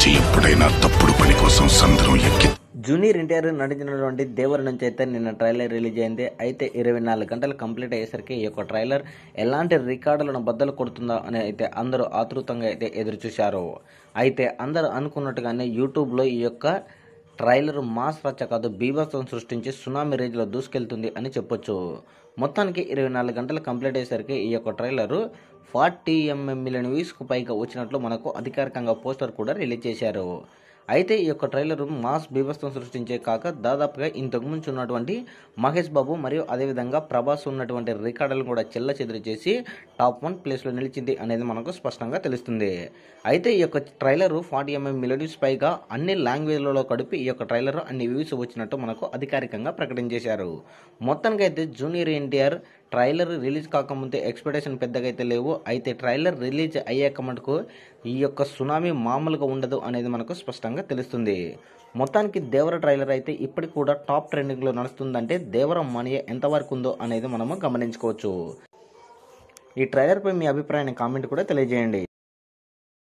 నుంచి ఎప్పుడైనా తప్పుడు పని కోసం సంద్రం ఎక్కి జూనియర్ ఎన్టీఆర్ నటించినటువంటి దేవర నుంచి అయితే నిన్న ట్రైలర్ రిలీజ్ అయింది అయితే ఇరవై నాలుగు గంటలు కంప్లీట్ అయ్యేసరికి ఈ యొక్క ట్రైలర్ ఎలాంటి రికార్డులను బద్దలు కొడుతుందా అని అయితే అందరూ ఆతృతంగా అయితే ఎదురు చూశారు అయితే అందరూ అనుకున్నట్టుగానే యూట్యూబ్లో ఈ యొక్క ట్రైలర్ మాస్ రచ్చ కాదు బీభత్సం సృష్టించి సునామీ రేంజ్లో దూసుకెళ్తుంది అని చెప్పొచ్చు మొత్తానికి ఇరవై నాలుగు గంటలు కంప్లీట్ అయ్యేసరికి ఈ యొక్క ట్రైలర్ ఫార్టీ ఎంఎం మిలియన్ వ్యూస్కు పైగా వచ్చినట్లు మనకు అధికారికంగా పోస్టర్ కూడా రిలీజ్ చేశారు అయితే ఈ యొక్క ట్రైలర్ మాస్ బీభత్సం సృష్టించే కాక దాదాపుగా ఇంతకు ముందు ఉన్నటువంటి మహేష్ బాబు మరియు అదేవిధంగా ప్రభాస్ ఉన్నటువంటి రికార్డులను కూడా చెల్ల చెదురు చేసి టాప్ వన్ ప్లేస్లో నిలిచింది అనేది మనకు స్పష్టంగా తెలుస్తుంది అయితే ఈ యొక్క ట్రైలర్ ఫార్టీ ఎంఎం మిలియన్స్ పైగా అన్ని లాంగ్వేజ్లలో కడిపి ఈ యొక్క ట్రైలర్ అన్ని వ్యూస్ వచ్చినట్టు మనకు అధికారికంగా ప్రకటించేశారు మొత్తానికైతే జూనియర్ ఎన్టీఆర్ ట్రైలర్ రిలీజ్ కాకముందే ఎక్స్పెక్టేషన్ పెద్దగా అయితే లేవు అయితే ట్రైలర్ రిలీజ్ అయ్యాక మటుకు ఈ యొక్క సునామీ మామూలుగా ఉండదు అనేది మనకు స్పష్టంగా తెలుస్తుంది మొత్తానికి దేవర ట్రైలర్ అయితే ఇప్పటికి కూడా టాప్ ట్రెండింగ్లో నడుస్తుందంటే దేవర మనీ ఎంతవరకు ఉందో అనేది మనము గమనించుకోవచ్చు ఈ ట్రైలర్పై మీ అభిప్రాయాన్ని కామెంట్ కూడా తెలియజేయండి